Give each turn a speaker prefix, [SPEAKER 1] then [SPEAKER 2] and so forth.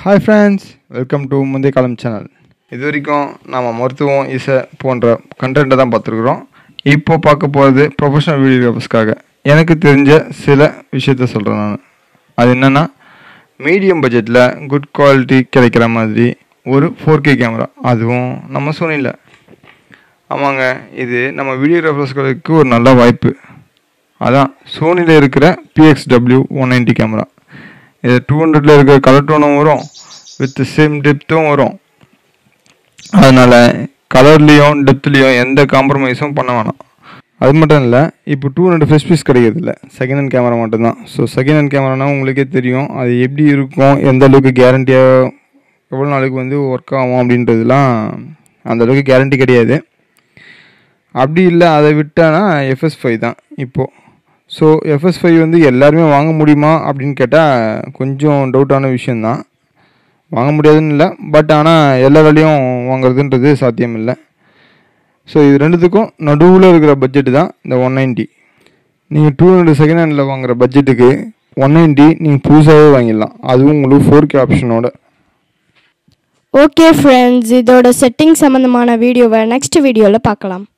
[SPEAKER 1] hi friends welcome to முந்தைய காலம் channel இது வரைக்கும் நாம் மருத்துவம் இசை போன்ற கண்டென்ட்டை தான் பார்த்துருக்குறோம் இப்போ பார்க்க போகிறது ப்ரொஃபஷனல் வீடியோகிராஃபர்ஸ்க்காக எனக்கு தெரிஞ்ச சில விஷயத்த சொல்கிறேன் நான் அது என்னென்னா மீடியம் பட்ஜெட்டில் குட் குவாலிட்டி கிடைக்கிற மாதிரி ஒரு ஃபோர் கே கேமரா அதுவும் நம்ம சோனியில் ஆமாங்க இது நம்ம வீடியோகிராஃபர்ஸ்களுக்கு ஒரு நல்ல வாய்ப்பு அதான் சோனியில் இருக்கிற பிஎக்ஸ்டபிள்யூ ஒன் நைன்ட்டி கேமரா இது டூ ஹண்ட்ரடில் இருக்கிற கலர் டோனும் வரும் வித் சேம் டெப்த்தும் வரும் அதனால் கலர்லேயும் டெப்த்லேயும் எந்த காம்ப்ரமைஸும் பண்ண வேணாம் அது மட்டும் இல்லை இப்போ டூ ஹண்ட்ரட் ஃப்ரெஷ் பீஸ் கிடைக்கிறது இல்லை செகண்ட் ஹேண்ட் கேமரா மட்டும்தான் ஸோ செகண்ட் ஹேண்ட் கேமரானா உங்களுக்கே தெரியும் அது எப்படி இருக்கும் எந்த அளவுக்கு கேரண்டியாக எவ்வளோ நாளைக்கு வந்து ஒர்க் ஆகும் அப்படின்றதுலாம் அந்த அளவுக்கு கேரண்டி கிடையாது அப்படி இல்லை அதை விட்டானா எஃப்எஸ் ஃபைவ் தான் இப்போது ஸோ எஃப்எஸ் ஃபைவ் வந்து எல்லாருமே வாங்க முடியுமா அப்படின்னு கேட்டால் கொஞ்சம் டவுட்டான விஷயந்தான் வாங்க முடியாதுன்னு இல்லை பட் ஆனால் எல்லாராலையும் வாங்குறதுன்றது சாத்தியம் இல்லை ஸோ இது ரெண்டுத்துக்கும் நடுவில் இருக்கிற பட்ஜெட்டு தான் இந்த ஒன் நைன்ட்டி நீங்கள் டூ ஹண்ட்ரட் செகண்ட் ஹேண்டில் வாங்குற பட்ஜெட்டுக்கு ஒன் நைன்ட்டி நீங்கள் புதுசாகவே வாங்கிடலாம் அதுவும் உங்களுக்கு ஃபோர் கே ஆப்ஷனோட
[SPEAKER 2] ஓகே ஃப்ரெண்ட்ஸ் இதோட செட்டிங் சம்மந்தமான வீடியோவை நெக்ஸ்ட் வீடியோவில் பார்க்கலாம்